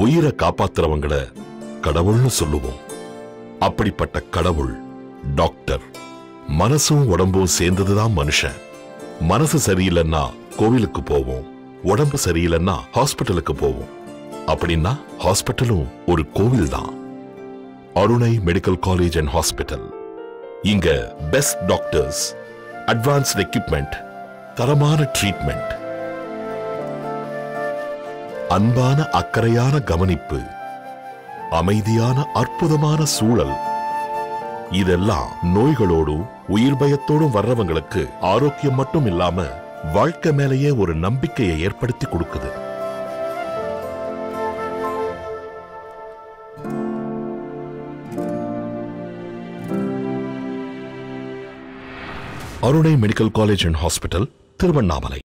உயிரை காப்பாத்துறவங்கள கடவுள்னு சொல்லுவோம் அப்படிப்பட்ட கடவுள் டாக்டர் மனசும் உடம்பும் சேர்ந்ததுதான் மனுஷன் மனசு சரியில்லைன்னா கோவிலுக்கு போவோம் உடம்பு சரியில்லைன்னா ஹாஸ்பிட்டலுக்கு போவோம் அப்படின்னா ஹாஸ்பிட்டலும் ஒரு கோவில் தான் Arunai medical college and hospital இங்க பெஸ்ட் டாக்டர்ஸ் அட்வான்ஸ்ட் எக்யூப்மெண்ட் தரமான ட்ரீட்மெண்ட் அன்பான அக்கறையான கவனிப்பு அமைதியான அற்புதமான சூழல் இதெல்லாம் நோய்களோடும் உயிர் பயத்தோடும் வர்றவங்களுக்கு ஆரோக்கியம் மட்டும் இல்லாம வாழ்க்கை மேலேயே ஒரு நம்பிக்கையை ஏற்படுத்தி கொடுக்குது Arunai medical college and hospital Tiruvannamalai